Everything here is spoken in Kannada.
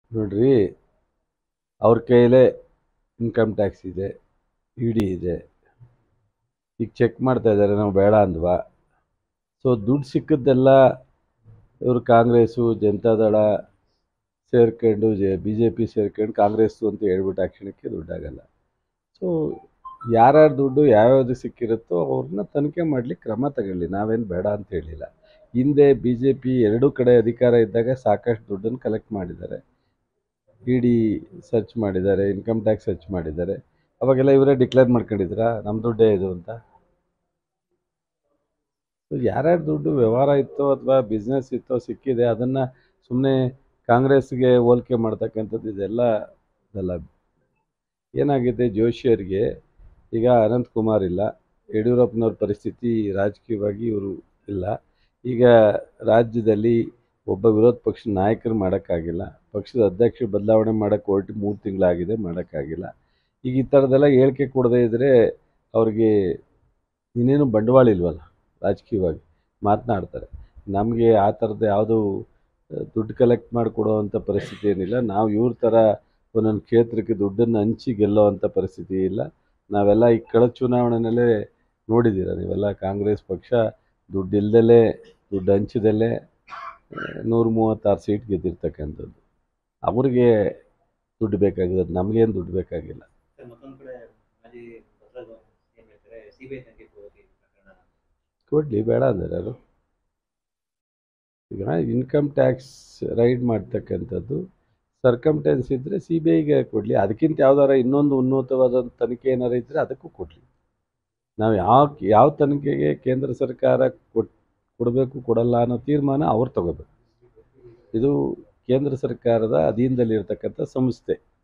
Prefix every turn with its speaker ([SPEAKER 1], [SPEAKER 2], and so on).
[SPEAKER 1] ನೋಡ್ರಿ ಅವ್ರ ಕೈಲೇ ಇನ್ಕಮ್ ಟ್ಯಾಕ್ಸ್ ಇದೆ ಇ ಡಿ ಇದೆ ಈಗ ಚೆಕ್ ಮಾಡ್ತಾ ಇದ್ದಾರೆ ನಾವು ಬೇಡ ಅಂದ್ವಾ ಸೊ ದುಡ್ಡು ಸಿಕ್ಕಿದ್ದೆಲ್ಲ ಇವರು ಕಾಂಗ್ರೆಸ್ಸು ಜನತಾದಳ ಸೇರ್ಕೊಂಡು ಜೆ ಬಿ ಜೆ ಪಿ ಸೇರ್ಕೊಂಡು ಕಾಂಗ್ರೆಸ್ಸು ಅಂತ ಹೇಳ್ಬಿಟ್ಟು ಆ ಕ್ಷಣಕ್ಕೆ ದುಡ್ಡಾಗಲ್ಲ ಸೊ ಯಾರ್ಯಾರ ದುಡ್ಡು ಯಾವ್ಯಾವ್ದು ಸಿಕ್ಕಿರುತ್ತೋ ಅವ್ರನ್ನ ತನಿಖೆ ಮಾಡಲಿಕ್ಕೆ ಕ್ರಮ ತಗೊಳ್ಳಿ ನಾವೇನು ಬೇಡ ಅಂತ ಹೇಳಿಲ್ಲ ಹಿಂದೆ ಬಿ ಜೆ ಪಿ ಎರಡೂ ಕಡೆ ಅಧಿಕಾರ ಇದ್ದಾಗ ಸಾಕಷ್ಟು ದುಡ್ಡನ್ನು ಕಲೆಕ್ಟ್ ಮಾಡಿದ್ದಾರೆ ಇ ಡಿ ಸರ್ಚ್ ಮಾಡಿದ್ದಾರೆ ಇನ್ಕಮ್ ಟ್ಯಾಕ್ಸ್ ಸರ್ಚ್ ಮಾಡಿದ್ದಾರೆ ಅವಾಗೆಲ್ಲ ಇವರೇ ಡಿಕ್ಲೇರ್ ಮಾಡ್ಕೊಂಡಿದ್ರಾ ನಮ್ಮ ದುಡ್ಡೇ ಇದು ಅಂತ ಯಾರ್ಯಾರ ದುಡ್ಡು ವ್ಯವಹಾರ ಇತ್ತೋ ಅಥವಾ ಬಿಸ್ನೆಸ್ ಇತ್ತೋ ಸಿಕ್ಕಿದೆ ಅದನ್ನು ಸುಮ್ಮನೆ ಕಾಂಗ್ರೆಸ್ಗೆ ಹೋಲಿಕೆ ಮಾಡ್ತಕ್ಕಂಥದ್ದು ಇದೆಲ್ಲ ಇದೆಲ್ಲ ಏನಾಗಿದೆ ಜೋಶಿಯರಿಗೆ ಈಗ ಅನಂತ್ ಕುಮಾರ್ ಇಲ್ಲ ಯಡಿಯೂರಪ್ಪನವ್ರ ಪರಿಸ್ಥಿತಿ ರಾಜಕೀಯವಾಗಿ ಇವರು ಇಲ್ಲ ಈಗ ರಾಜ್ಯದಲ್ಲಿ ಒಬ್ಬ ವಿರೋಧ ಪಕ್ಷದ ನಾಯಕರು ಮಾಡೋಕ್ಕಾಗಿಲ್ಲ ಪಕ್ಷದ ಅಧ್ಯಕ್ಷ ಬದಲಾವಣೆ ಮಾಡೋಕ್ಕೆ ಹೊರಟು ಮೂರು ತಿಂಗಳಾಗಿದೆ ಮಾಡೋಕ್ಕಾಗಿಲ್ಲ ಈಗ ಈ ಥರದ್ದೆಲ್ಲ ಹೇಳಿಕೆ ಕೊಡದೇ ಇದ್ದರೆ ಅವ್ರಿಗೆ ಇನ್ನೇನು ಬಂಡವಾಳ ಇಲ್ವಲ್ಲ ರಾಜಕೀಯವಾಗಿ ಮಾತನಾಡ್ತಾರೆ ನಮಗೆ ಆ ಥರದ್ದು ಯಾವುದು ದುಡ್ಡು ಕಲೆಕ್ಟ್ ಮಾಡಿಕೊಡೋವಂಥ ಪರಿಸ್ಥಿತಿ ಏನಿಲ್ಲ ನಾವು ಇವ್ರ ಥರ ಒಂದೊಂದು ಕ್ಷೇತ್ರಕ್ಕೆ ದುಡ್ಡನ್ನು ಹಂಚಿ ಗೆಲ್ಲೋವಂಥ ಪರಿಸ್ಥಿತಿ ಇಲ್ಲ ನಾವೆಲ್ಲ ಈ ಕಳೆದ ಚುನಾವಣೆಯಲ್ಲೇ ನೋಡಿದ್ದೀರ ನೀವೆಲ್ಲ ಕಾಂಗ್ರೆಸ್ ಪಕ್ಷ ದುಡ್ಡು ಇಲ್ದಲೇ ದುಡ್ಡು ಹಂಚದಲ್ಲೇ ನೂರ ಮೂವತ್ತಾರು ಸೀಟ್ ಗೆದ್ದಿರ್ತಕ್ಕಂಥದ್ದು ಅವ್ರಿಗೆ ದುಡ್ಡು ಬೇಕಾಗಿರೋದು ನಮಗೇನು ದುಡ್ಡು ಬೇಕಾಗಿಲ್ಲ
[SPEAKER 2] ಸರ್ ಮತ್ತೊಂದು ಕಡೆ ಮಾಜಿ ಬಸವರಾಜ ಏನ್ ಹೇಳ್ತಾರೆ ಸಿಬಿಐ ತನಿಖೆ ಕೊಡೋಕೆ ಈ ಪ್ರಕರಣ
[SPEAKER 1] ಕೊಡಲಿ ಬೇಡ ಅಂದರೆ ಯಾರು ಈಗ ಇನ್ಕಮ್ ಟ್ಯಾಕ್ಸ್ ರೈಡ್ ಮಾಡ್ತಕ್ಕಂಥದ್ದು ಸರ್ಕಮ್ಟೆನ್ಸ್ ಇದ್ದರೆ ಸಿ ಬಿ ಐಗೆ ಕೊಡಲಿ ಅದಕ್ಕಿಂತ ಯಾವ್ದಾರ ಇನ್ನೊಂದು ಉನ್ನತವಾದ ತನಿಖೆ ಏನಾರು ಇದ್ದರೆ ಅದಕ್ಕೂ ಕೊಡಲಿ ನಾವು ಯಾವ ಯಾವ ತನಿಖೆಗೆ ಕೇಂದ್ರ ಸರ್ಕಾರ ಕೊಟ್ ಕೊಡಬೇಕು ಕೊಡಲ್ಲ ಅನ್ನೋ ತೀರ್ಮಾನ ಅವ್ರು ತಗೋಬೇಕು ಇದು ಕೇಂದ್ರ ಸರ್ಕಾರದ ಅಧೀನದಲ್ಲಿರ್ತಕ್ಕಂಥ ಸಂಸ್ಥೆ